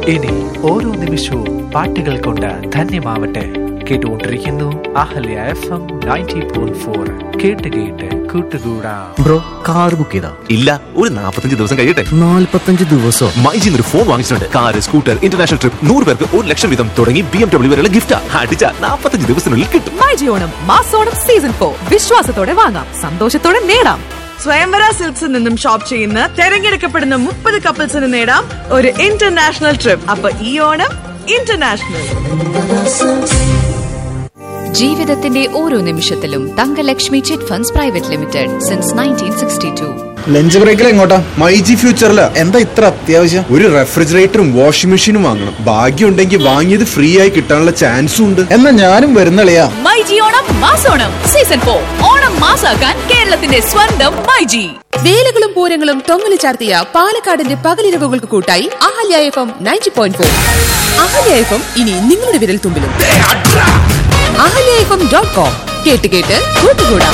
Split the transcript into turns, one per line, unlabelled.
ഇനി ഓരോ നിമിഷവും പാട്ടുകൾ കൊണ്ട് ധന്യമാവട്ടെ കേട്ടുകൊണ്ടിരിക്കുന്നു Ahalya F M ninety point four കേട്ട് കേട്ട് കൂട്ടുകൂടാം
ബ്രോ കാർ ബുക്ക് ചെയ്താ
ഇല്ല ഒരു നാൽപ്പത്തഞ്ച് ദിവസം കഴിയട്ടെ
നാല്പത്തഞ്ച് ദിവസോ
മൈജിന്ന് ഒരു ഫോൺ വാങ്ങിച്ചിട്ടുണ്ട് കാർ സ്കൂട്ടർ ഇന്റർനാഷണൽ ട്രിപ്പ് നൂറ് പേർക്ക് ഒരു ലക്ഷം വീതം തുടങ്ങി ബി എം ഡബ്ല്യൂ വരെയുള്ള ഗിഫ്റ്റ് അടിച്ച നാൽപ്പത്തഞ്ച് ദിവസത്തിനുള്ളിൽ കിട്ടും
മൈജി ഓണം മാസോണം സീസൺ ഫോർ വിശ്വാസത്തോടെ വാങ്ങാം സന്തോഷത്തോടെ നേടാം
സ്വയംവര സിൽക്സിൽ നിന്നും ഷോപ്പ് ചെയ്യുന്ന തെരഞ്ഞെടുക്കപ്പെടുന്ന മുപ്പത് കപ്പിൾസിന് നേടാം ഒരു ഇന്റർനാഷണൽ ട്രിപ്പ് അപ്പൊ ഈ ഓണം ഇന്റർനാഷണൽ
ജീവിതത്തിന്റെ ഓരോ നിമിഷത്തിലും Thankalakshmi chit funds private limited since nineteen sixty two
lunch ബ്രേക്കിൽ എങ്ങോട്ടാ മൈജി ഫ്യൂച്ചറില് എന്താ ഇത്ര അത്യാവശ്യം ഒരു റെഫ്രിജറേറ്ററും വാഷിംഗ് മെഷീനും വാങ്ങണം ഭാഗ്യം ഉണ്ടെങ്കിൽ വാങ്ങിയത് ഫ്രീ ആയി കിട്ടാനുള്ള ചാൻസും ഉണ്ട് എന്നാ ഞാനും വരുന്നളിയാ
മൈജി ഓണം മാസോണം സീസൺ ഫോർ ഓണം മാസാക്കാൻ കേരളത്തിന്റെ സ്വന്തം മൈജി
വേലകളും പൂരങ്ങളും തൊങ്ങലു ചാർത്തിയ പാലക്കാടിന്റെ പകലിരവുകൾക്ക് കൂട്ടായി Ahalya F M ninety point four Ahalya F M ഇനി നിങ്ങളുടെ വിരൽ തുമ്പിലും Ahalya F M dot com കേട്ട് കേട്ട് കൂട്ടുകൂടാം